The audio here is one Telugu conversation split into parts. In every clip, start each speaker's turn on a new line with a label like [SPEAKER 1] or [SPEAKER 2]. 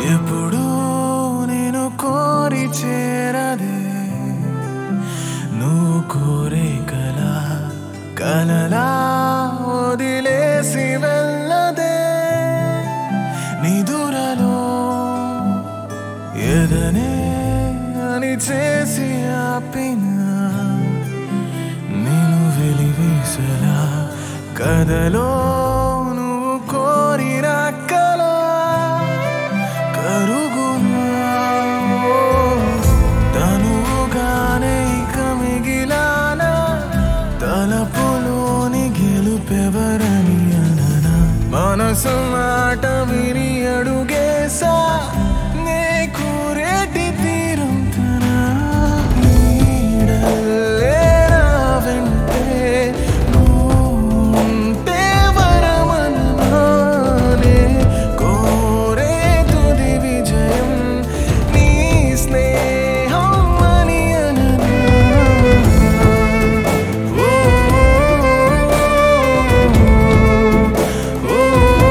[SPEAKER 1] ఎప్పుడు నేను కోరి చేరదే నువ్వు కోరే కల కలలా వదిలేసి వెళ్ళదే నిదురలో ఎదనే అని చేసి ఆపిన నేను వెలివేసలా కథలో నువ్వు కోరిన కల కరుగునా తనువుగానే ఇక మిగిలానా తలపులోని గెలుపెవరని అననా మనసు మాట విని అడుగేసా నే కూరేటి తీరం తనా నీడల్లే నా వెంటే నువ్వుంటే వరమన్నానే కోరే తుది విజయం నీ స్నేహం అని అననా ఓ ఓ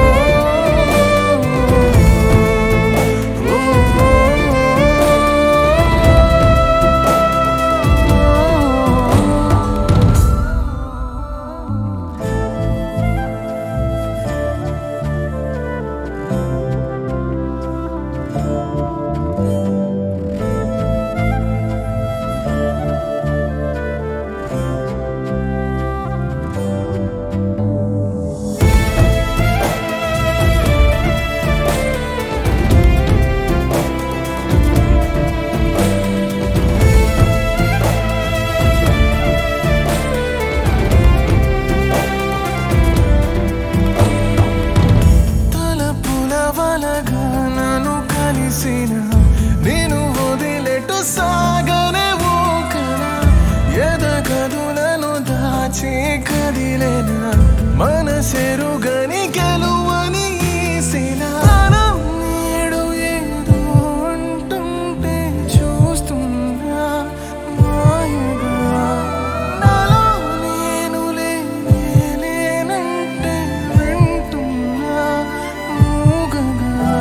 [SPEAKER 1] తలపుల వలగా నన్ను కలిసిన నేను వదిలెటు సాగనే ఊకన ఎదగదులను దాచి కదిలేన మనసెరుగని గెలువని ఈసిన తనం నేడు ఏదో అంటుంటే చూస్తున్నా మాయగా నాలో నేను లేనే లేనంటే వింటున్నా మూగగా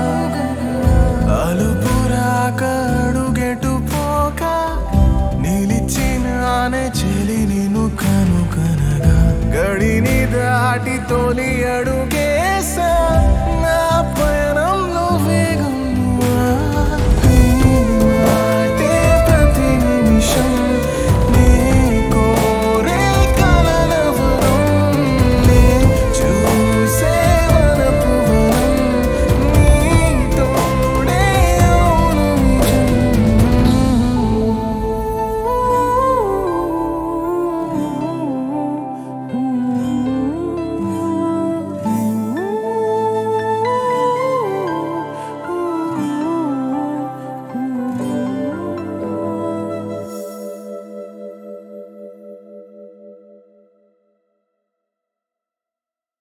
[SPEAKER 1] అలుపురాక అడుగెటు పోక నిలిచినానే చెలి నిన్ను కనుకనగా గడిని దాటి తొలి అడుగే